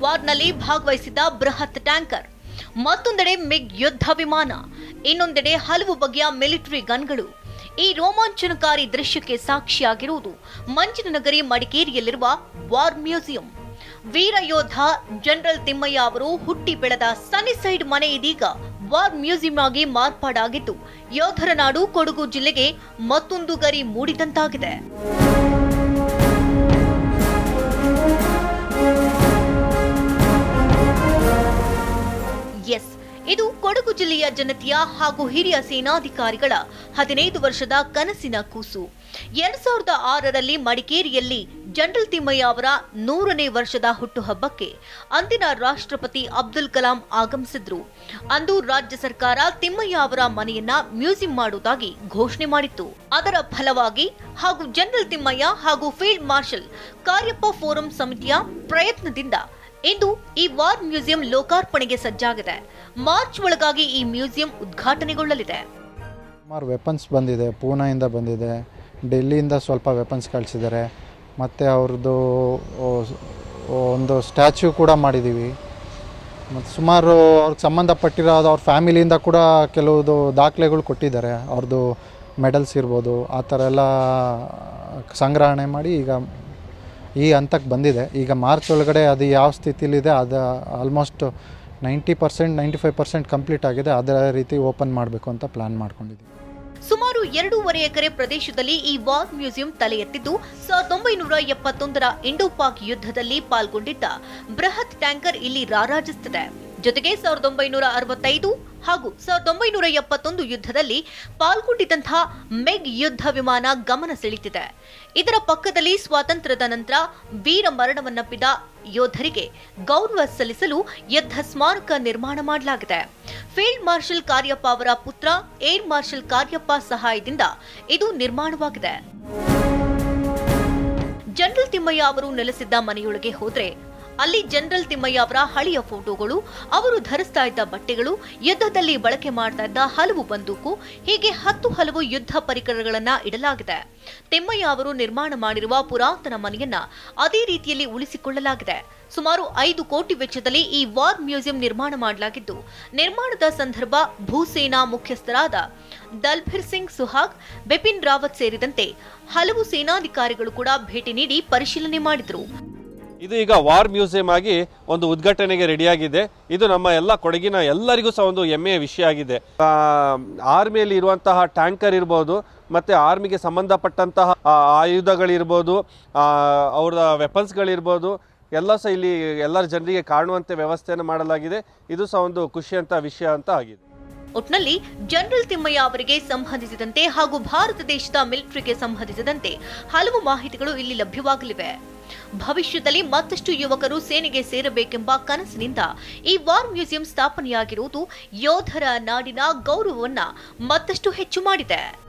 ವಾರ್ನಲ್ಲಿ ಭಾಗವಹಿಸಿದ್ದ ಬೃಹತ್ ಟ್ಯಾಂಕರ್ ಮತ್ತೊಂದೆಡೆ ಮಿಗ್ ಯುದ್ಧ ವಿಮಾನ ಇನ್ನೊಂದೆಡೆ ಹಲವು ಬಗೆಯ ಮಿಲಿಟರಿ ಗನ್ಗಳು ಈ ರೋಮಾಂಚನಕಾರಿ ದೃಶ್ಯಕ್ಕೆ ಸಾಕ್ಷಿಯಾಗಿರುವುದು ಮಂಜಿನ ನಗರಿ ಮಡಿಕೇರಿಯಲ್ಲಿರುವ ವಾರ್ ಮ್ಯೂಸಿಯಂ ವೀರ ಯೋಧ ಜನರಲ್ ತಿಮ್ಮಯ್ಯ ಅವರು ಹುಟ್ಟಿ ಬೆಳೆದ ಸನ್ನಿಸೈಡ್ ಮನೆ ಇದೀಗ ವಾರ್ ಮ್ಯೂಸಿಯಂ ಆಗಿ ಮಾರ್ಪಾಡಾಗಿದ್ದು ಯೋಧರ ನಾಡು ಕೊಡಗು ಜಿಲ್ಲೆಗೆ ಮತ್ತೊಂದು ಗರಿ ಮೂಡಿದಂತಾಗಿದೆ ಎಸ್ ಇದು ಕೊಡಗು ಜಿಲ್ಲೆಯ ಜನತೆಯ ಹಾಗೂ ಹಿರಿಯ ಸೇನಾಧಿಕಾರಿಗಳ ಹದಿನೈದು ವರ್ಷದ ಕನಸಿನ ಕೂಸು ಎರಡ್ ಸಾವಿರದ ಆರರಲ್ಲಿ ಮಡಿಕೇರಿಯಲ್ಲಿ ಜನರಲ್ ತಿಮ್ಮಯ್ಯ ಅವರ ನೂರನೇ ವರ್ಷದ ಹುಟ್ಟುಹಬ್ಬಕ್ಕೆ ಅಂದಿನ ರಾಷ್ಟ್ರಪತಿ ಅಬ್ದುಲ್ ಕಲಾಂ ಆಗಮಿಸಿದ್ರು ಅಂದು ರಾಜ್ಯ ಸರ್ಕಾರ ತಿಮ್ಮಯ್ಯ ಅವರ ಮನೆಯನ್ನ ಮ್ಯೂಸಿಯಂ ಮಾಡುವುದಾಗಿ ಘೋಷಣೆ ಮಾಡಿತ್ತು ಅದರ ಫಲವಾಗಿ ಹಾಗೂ ಜನರಲ್ ತಿಮ್ಮಯ್ಯ ಹಾಗೂ ಫೀಲ್ಡ್ ಮಾರ್ಷಲ್ ಕಾರ್ಯಪ್ಪ ಫೋರಂ ಸಮಿತಿಯ ಪ್ರಯತ್ನದಿಂದ ಇಂದು ಈ ವಾರ್ ಮ್ಯೂಸಿಯಂ ಲೋಕಾರ್ಪಣೆಗೆ ಸಜ್ಜಾಗಿದೆ ಮಾರ್ಚ್ ಒಳಗಾಗಿ ಈ ಮ್ಯೂಸಿಯಂ ಉದ್ಘಾಟನೆಗೊಳ್ಳಲಿದೆ ಸುಮಾರು ವೆಪನ್ಸ್ ಬಂದಿದೆ ಪೂನಾಯಿಂದ ಬಂದಿದೆ ಡೆಲ್ಲಿಯಿಂದ ಸ್ವಲ್ಪ ವೆಪನ್ಸ್ ಕಳಿಸಿದ್ದಾರೆ ಮತ್ತು ಅವ್ರದ್ದು ಒಂದು ಸ್ಟ್ಯಾಚ್ಯೂ ಕೂಡ ಮಾಡಿದ್ದೀವಿ ಮತ್ತು ಸುಮಾರು ಅವ್ರಿಗೆ ಸಂಬಂಧಪಟ್ಟಿರೋ ಅವ್ರ ಫ್ಯಾಮಿಲಿಯಿಂದ ಕೂಡ ಕೆಲವುದು ದಾಖಲೆಗಳು ಕೊಟ್ಟಿದ್ದಾರೆ ಅವ್ರದ್ದು ಮೆಡಲ್ಸ್ ಇರ್ಬೋದು ಆ ಥರ ಎಲ್ಲ ಸಂಗ್ರಹಣೆ ಮಾಡಿ ಈಗ ಈ ಹಂತಕ್ಕೆ ಬಂದಿದೆ ಈಗ ಮಾರ್ಚ್ ಒಳಗಡೆ ಅದು ಯಾವ ಸ್ಥಿತಿಲಿದೆ ಅದು almost ninety percent ninety five percent complete ಆಗಿದೆ ಅದೇ ರೀತಿ ಓಪನ್ ಮಾಡಬೇಕು ಅಂತ ಪ್ಲ್ಯಾನ್ ಮಾಡ್ಕೊಂಡಿದ್ದೀವಿ ಸುಮಾರು ಎರಡೂವರೆ ಎಕರೆ ಪ್ರದೇಶದಲ್ಲಿ ಈ ವಾರ್ ಮ್ಯೂಸಿಯಂ ತಲೆ ಎತ್ತಿದ್ದು ಸಾವಿರದ ಒಂಬೈನೂರ ಎಪ್ಪತ್ತೊಂದರ ಇಂಡೋ ಪಾಕ್ ಯುದ್ಧದಲ್ಲಿ ಪಾಲ್ಗೊಂಡಿದ್ದ ಬೃಹತ್ ಟ್ಯಾಂಕರ್ ಇಲ್ಲಿ ರಾರಾಜಿಸುತ್ತದೆ ಜೊತೆಗೆ ಸಾವಿರದ ಒಂಬೈನೂರ ಅರವತ್ತೈದು ಹಾಗೂ ಸಾವಿರದ ಒಂಬೈನೂರ ಎಪ್ಪತ್ತೊಂದು ಯುದ್ಧದಲ್ಲಿ ಪಾಲ್ಗೊಂಡಿದ್ದಂತಹ ಮೆಗ್ ಯುದ್ಧ ವಿಮಾನ ಗಮನ ಸೆಳೀತಿದೆ ಇದರ ಪಕ್ಕದಲ್ಲಿ ಸ್ವಾತಂತ್ರ್ಯದ ನಂತರ ವೀರ ಮರಣವನ್ನಪ್ಪಿದ ಯೋಧರಿಗೆ ಗೌರವ ಸಲ್ಲಿಸಲು ಯುದ್ಧ ಸ್ಮಾರಕ ನಿರ್ಮಾಣ ಮಾಡಲಾಗಿದೆ ಫೀಲ್ಡ್ ಮಾರ್ಷಲ್ ಕಾರ್ಯಪ್ಪ ಅವರ ಪುತ್ರ ಏರ್ ಮಾರ್ಷಲ್ ಕಾರ್ಯಪ್ಪ ಸಹಾಯದಿಂದ ಇದು ನಿರ್ಮಾಣವಾಗಿದೆ ಜನರಲ್ ತಿಮ್ಮಯ್ಯ ಅವರು ನೆಲೆಸಿದ್ದ ಮನೆಯೊಳಗೆ ಹೋದ್ರೆ ಅಲ್ಲಿ ಜನರಲ್ ತಿಮ್ಮಯ್ಯ ಅವರ ಹಳೆಯ ಫೋಟೋಗಳು ಅವರು ಧರಿಸ್ತಾ ಇದ್ದ ಬಟ್ಟೆಗಳು ಯುದ್ಧದಲ್ಲಿ ಬಳಕೆ ಮಾಡ್ತಾ ಇದ್ದ ಹಲವು ಬಂದೂಕು ಹೀಗೆ ಹತ್ತು ಹಲವು ಯುದ್ಧ ಪರಿಕರಗಳನ್ನ ಇಡಲಾಗಿದೆ ತಿಮ್ಮಯ್ಯ ಅವರು ನಿರ್ಮಾಣ ಮಾಡಿರುವ ಪುರಾತನ ಮನೆಯನ್ನ ಅದೇ ರೀತಿಯಲ್ಲಿ ಉಳಿಸಿಕೊಳ್ಳಲಾಗಿದೆ ಸುಮಾರು ಐದು ಕೋಟಿ ವೆಚ್ಚದಲ್ಲಿ ಈ ವಾರ್ ಮ್ಯೂಸಿಯಂ ನಿರ್ಮಾಣ ಮಾಡಲಾಗಿದ್ದು ನಿರ್ಮಾಣದ ಸಂದರ್ಭ ಭೂಸೇನಾ ಮುಖ್ಯಸ್ಥರಾದ ದಲ್ಭೀರ್ ಸಿಂಗ್ ಸುಹಾಗ್ ಬಿಪಿನ್ ರಾವತ್ ಸೇರಿದಂತೆ ಹಲವು ಸೇನಾಧಿಕಾರಿಗಳು ಕೂಡ ಭೇಟಿ ನೀಡಿ ಪರಿಶೀಲನೆ ಮಾಡಿದರು ಇದು ಈಗ ವಾರ್ ಮ್ಯೂಸಿಯಂ ಆಗಿ ಒಂದು ಉದ್ಘಾಟನೆಗೆ ರೆಡಿಯಾಗಿದೆ ಇದು ನಮ್ಮ ಎಲ್ಲ ಕೊಡಗಿನ ಎಲ್ಲರಿಗೂ ಸಹ ಒಂದು ಹೆಮ್ಮೆಯ ವಿಷಯ ಆಗಿದೆ ಆ, ಆರ್ಮಿಯಲ್ಲಿ ಇರುವಂತಹ ಟ್ಯಾಂಕರ್ ಇರ್ಬೋದು ಮತ್ತು ಆರ್ಮಿಗೆ ಸಂಬಂಧಪಟ್ಟಂತಹ ಆ, ಆಯುಧಗಳಿರ್ಬೋದು ಆ, ಅವರ ವೆಪನ್ಸ್ಗಳಿರ್ಬೋದು ಎಲ್ಲ ಸಹ ಇಲ್ಲಿ ಎಲ್ಲರ ಜನರಿಗೆ ಕಾಣುವಂತೆ ವ್ಯವಸ್ಥೆಯನ್ನು ಮಾಡಲಾಗಿದೆ ಇದು ಸಹ ಒಂದು ಖುಷಿಯಂತ ವಿಷಯ ಅಂತ ಆಗಿದೆ ಒಟ್ನಲ್ಲಿ ಜನರಲ್ ತಿಮ್ಮಯ್ಯ ಅವರಿಗೆ ಸಂಬಂಧಿಸಿದಂತೆ ಹಾಗೂ ಭಾರತ ದೇಶದ ಮಿಲಿಟರಿಗೆ ಸಂಬಂಧಿಸಿದಂತೆ ಹಲವು ಮಾಹಿತಿಗಳು ಇಲ್ಲಿ ಲಭ್ಯವಾಗಲಿವೆ ಭವಿಷ್ಯದಲ್ಲಿ ಮತ್ತಷ್ಟು ಯುವಕರು ಸೇನೆಗೆ ಸೇರಬೇಕೆಂಬ ಕನಸಿನಿಂದ ಈ ವಾರ್ ಮ್ಯೂಸಿಯಂ ಸ್ಥಾಪನೆಯಾಗಿರುವುದು ಯೋಧರ ನಾಡಿನ ಗೌರವವನ್ನ ಮತ್ತಷ್ಟು ಹೆಚ್ಚು ಮಾಡಿದೆ